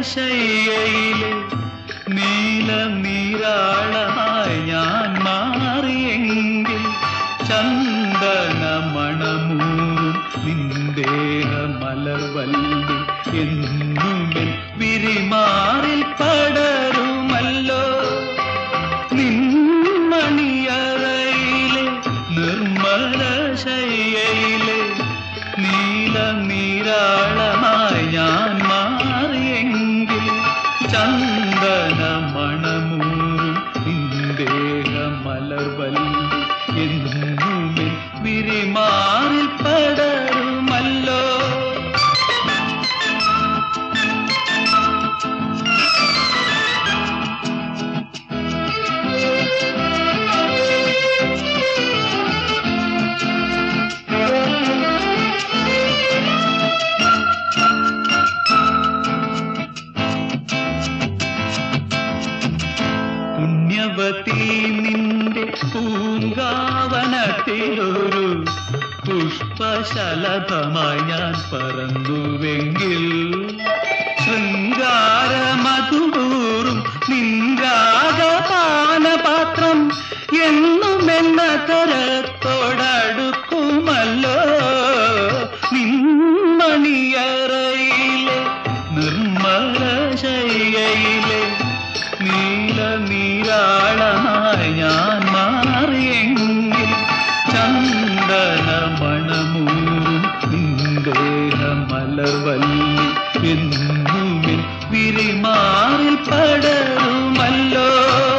ശയ്യയിലെ നീലം നീരാളമായി ഞാൻ മാറിയെങ്കിൽ ചന്ദന മണമൂറും നിന്ദേഹ മലർവല്ലി എന്നുമെൻ വിരിമാറിൽ പടരുമല്ലോ നിന്മണിയറയിലെ നിർമ്മല ശയ്യയിലെ നീല നീരാളമായി ഞാൻ മാറിയെങ്കിൽ ചന്ദന മണമൂറും നിന്ദേഹ മലർവല്ലി എന്നുമേ വിരിമാറിൽ പടരുമല്ലോ പുണ്യവതി നിന്റെ പൂങ്കാവനത്തിലൊരു പുഷ്പശലഭമായി ഞാൻ പറന്നുവെങ്കിൽ ശൃംഗാര മധുപൂറും നിൻരാഗപാനപാത്രം എന്നും എന്ന തരത്തോടടുക്കുമല്ലോ നിന്മണിയറയിലെ നിർമ്മല ശയ്യയിലെ നീല നീരാളമായി ഞാൻ മാറിയെങ്കിൽ ചന്ദന മണമൂറും നിന്ദേഹ മലർവല്ലി എന്നുമിൽ വിരിമാറിൽ പടരുമല്ലോ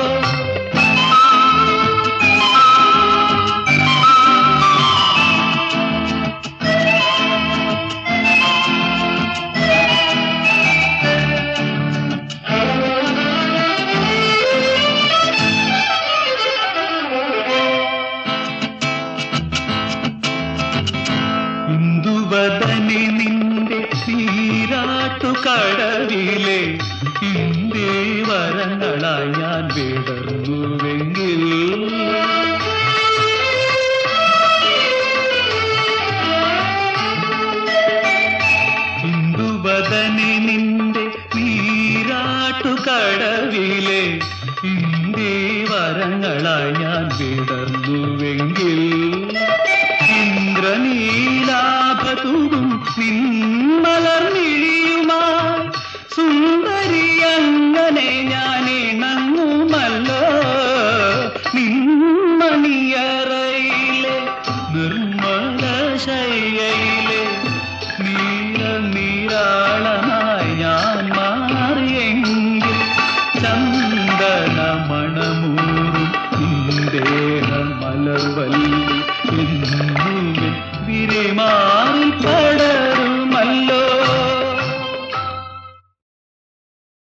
ഇന്ദുവദനി നിന്റെ തീരാട്ടു കടവിലെ ഇന്ത്യേ വരങ്ങളായി ഞാൻ വിടർന്നുവെങ്കിൽ ഇന്ദുവദനി നിന്റെ തീരാട്ടു കടവിലെ ഇന്ത്യേ വരങ്ങളായി ഞാൻ വിടർന്നുവെങ്കിൽ ഇന്ദ്രനീലാഭതും നിൻ